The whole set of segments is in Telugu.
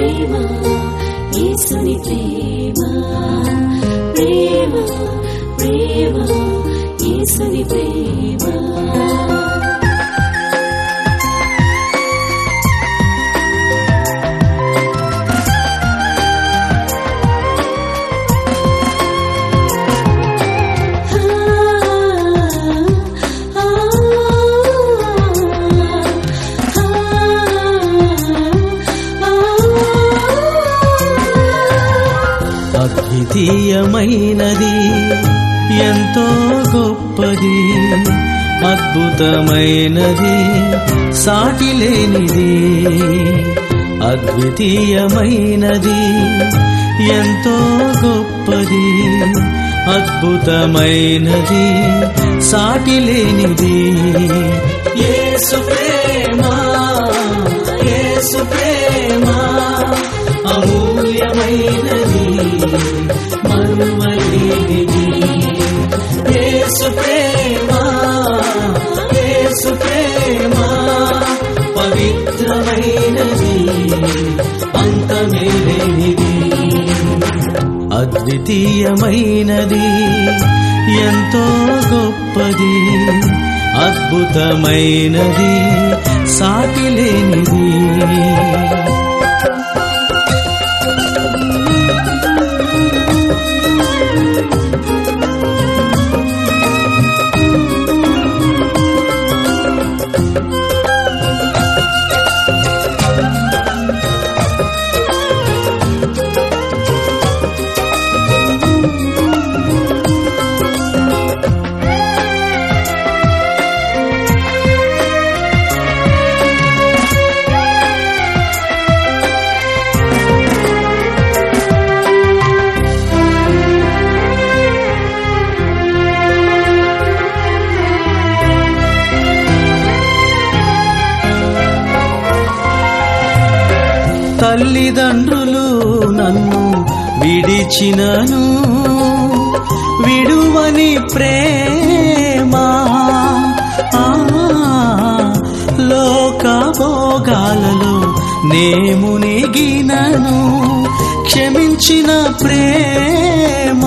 ప్రేమ యేసుని ప్రేమ ప్రేమ ప్రేమ యేసుని ప్రేమ అద్వితీయమైనది ఎంతో గొప్పది అద్భుతమైనది సాటి లేనిది అద్వితీయమైనది ఎంతో గొప్పది అద్భుతమైనది సాటి లేనిది యేసు ప్రేమ యేసు ప్రేమ అమూల్యమైనది మరువలేనిది యేసు ప్రేమ యేసు ప్రేమ పవిత్రమైనది అంతమేలేనిది అద్వితీయమైనది ఎంతో గొప్పది అద్భుతమైనది సాటి లేనిది తల్లిదండ్రులు నన్ను విడిచినను విడువని ప్రేమ ఆ, లోక భోగాలలో నేము నెగినను క్షమించిన ప్రేమ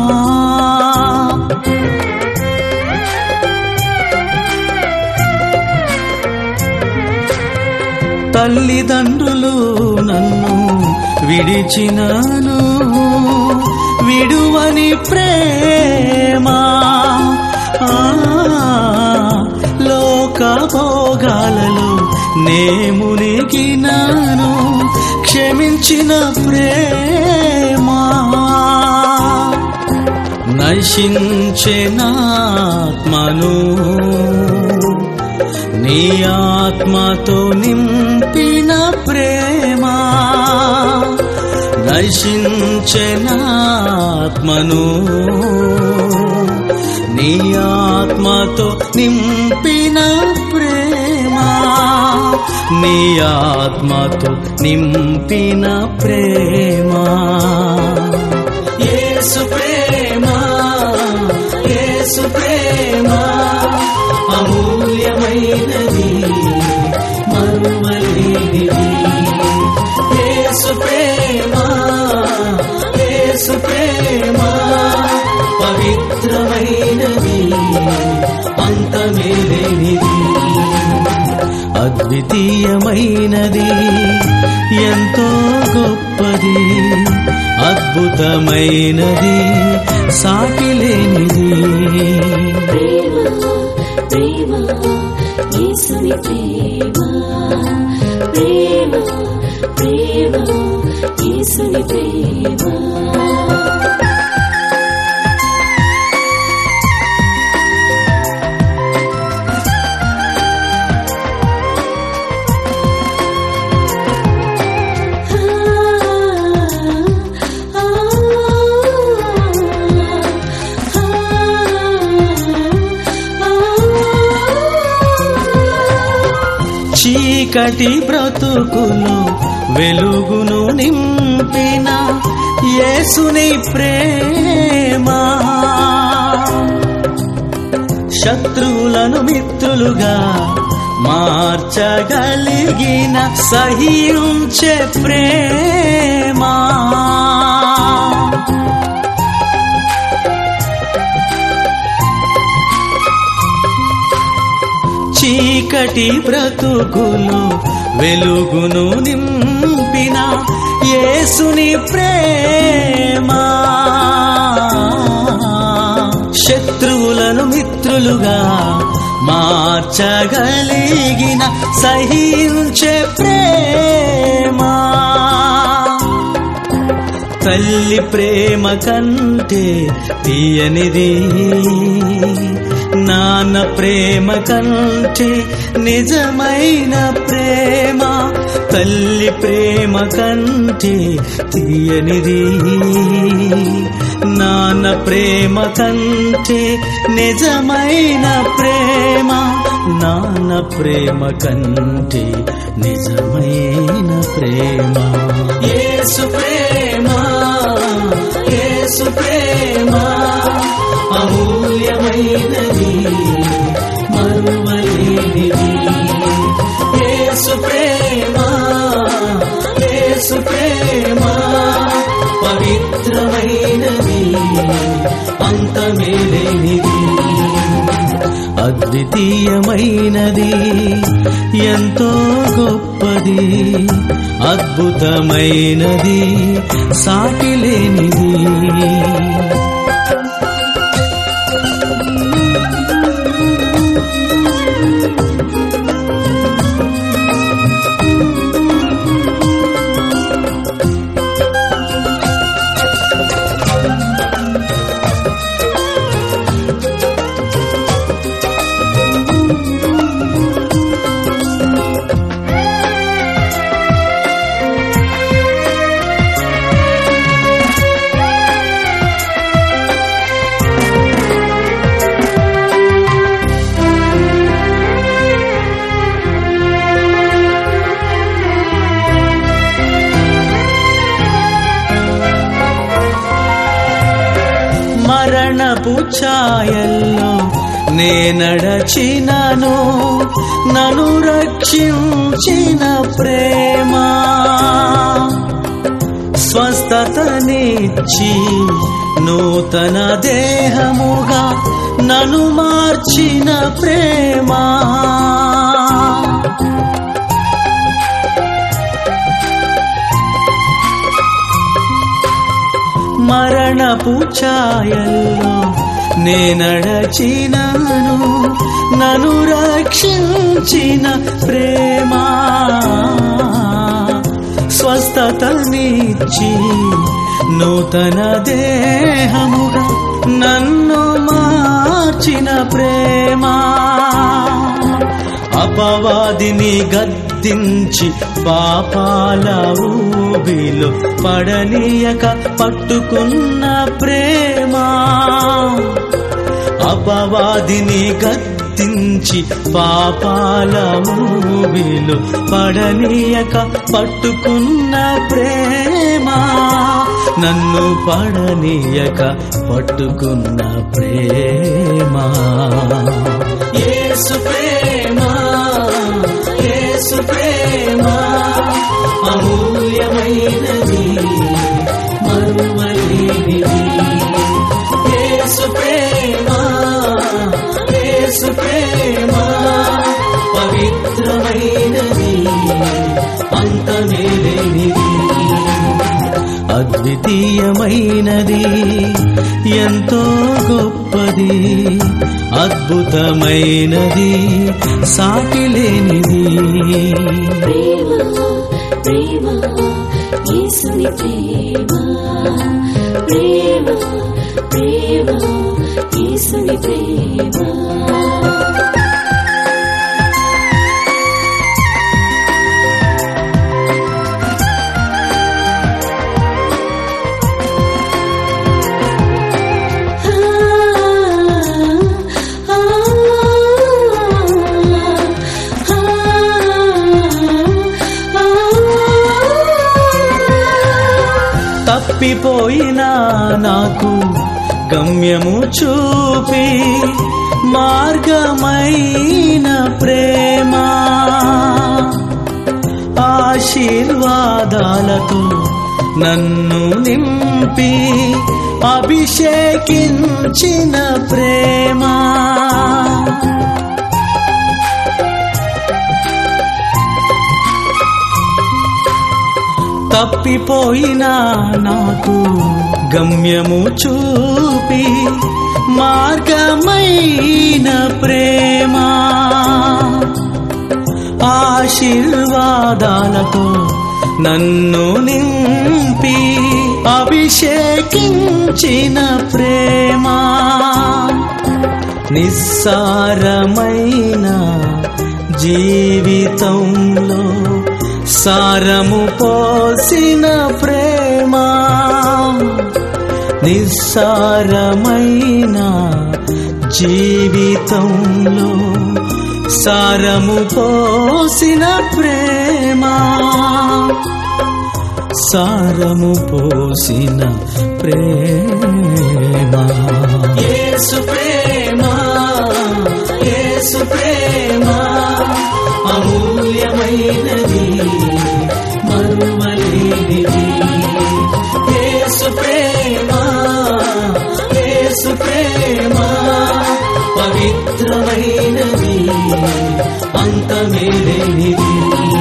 తల్లిదండ్రులు నన్ను విడిచినాను విడువని ప్రేమ ఆ, లోక భోగాలలో నేము నెగినాను క్షమించిన ప్రేమ నశించెనాత్మను నీ ఆత్మతో నింపిన ప్రేమ నశించెనాత్మను నీ ఆత్మతో నింపిన ప్రేమ నీ ఆత్మతో నింపిన ప్రేమ యేసు ప్రేమ యేసు ప్రేమ అమూల్యమైనది మరువలేనిది యేసు ప్రేమ యేసు ప్రేమ పవిత్రమైనది అంతమేలేనిది అద్వితీయమైనది ఎంతో గొప్పది అద్భుతమైనది సాటి లేనిది ప్రేమ ప్రేమ యేసుని ప్రేమ ప్రేమ ప్రేమ యేసుని ప్రేమ చీకటి బ్రతుకులు వెలుగును నింపిన యేసుని ప్రేమ శత్రువులను మిత్రులుగా మార్చగలిగిన సహించే ప్రేమా చీకటి బ్రతుకులు వెలుగును నింపిన యేసుని ప్రేమ శత్రువులను మిత్రులుగా మార్చగలిగిన సహించే ప్రేమ తల్లి ప్రేమ కంటే తీయనిది నాన్న ప్రేమ కంటే నిజమైన ప్రేమ తల్లి ప్రేమ కంటే తీయనిది నాన్న ప్రేమ కంటే నిజమైన ప్రేమ నాన్న ప్రేమ కంటే నిజమైన ప్రేమ యేసు ప్రేమ యేసు ప్రేమ అమూల్యమైనది మరువలేనిది యేసు ప్రేమ యేసు ప్రేమ పవిత్రమైనది అంతమేలేనిది అద్వితీయమైనది ఎంతో గొప్పది అద్భుతమైనది సాటిలేనిది మరణపు ఛాయల్లో నే నడచినను నన్ను రక్షించిన ప్రేమ స్వస్థతనిచ్చి నూతన దేహముగా నన్ను మార్చిన ప్రేమ మరణపు ఛాయల్లో నే నడచినను నన్ను రక్షించిన ప్రేమ స్వస్థతనిచ్చి నూతన దేహముగా నన్ను మార్చిన ప్రేమ అపవాదిని గద్దించి పాపాల ఊబిలో పడనీయక పట్టుకున్న ప్రేమ అపవాదిని గద్దించి పాపాల ఊబిలో పడనీయక పట్టుకున్న ప్రేమ నన్ను పడనీయక పట్టుకున్న ప్రేమ యేసు ప్రేమ యేసు ప్రేమ అమూల్యమైనది మరువలేనిది యేసు ప్రేమ యేసు ప్రేమ పవిత్రమైనది అంతమేలేనిది అద్వితీయమైనది ఎంతో గొప్పది అద్భుతమైనది సాటిలేనిది ప్రేమ ప్రేమ యేసుని ప్రేమ ప్రేమ ప్రేమ యేసుని ప్రేమ తప్పిపోయినా నాకు గమ్యము చూపి మార్గమైన ప్రేమ ఆశీర్వాదాలతో నన్ను నింపి అభిషేకించిన ప్రేమ తప్పిపోయిన నాకు గమ్యము చూపి మార్గమైన ప్రేమ ఆశీర్వాదాలతో నన్ను నింపి అభిషేకించిన ప్రేమ నిస్సారమైన జీవితంలో సారము పోసిన ప్రేమ నిస్సారమైన జీవితంలో సారము పోసిన ప్రేమ సారము పోసిన ప్రేమ యేసు ప్రేమ యేసు ప్రేమ అమూల్యమైనది మరువలేనిది యేసు ప్రేమ యేసు ప్రేమ పవిత్రమైనది అంతమేలేనిది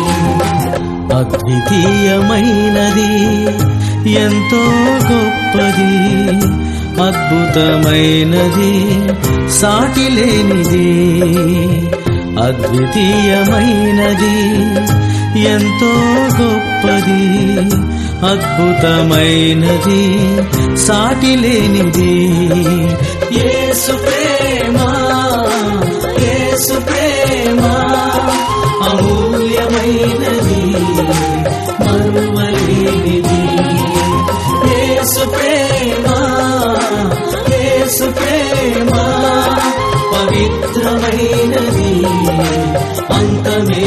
అద్వితీయమైనది ఎంతో గొప్పది అద్భుతమైనది సాటి లేనిది అద్వితీయమైనది ఎంతో గొప్పది అద్భుతమైనది సాటి లేనిది యేసు ప్రేమ యేసు ప్రేమ అమూల్యమైనది మరువలేనిది యేసు ప్రేమ యేసు ప్రేమ పవిత్రమైనది అంతమే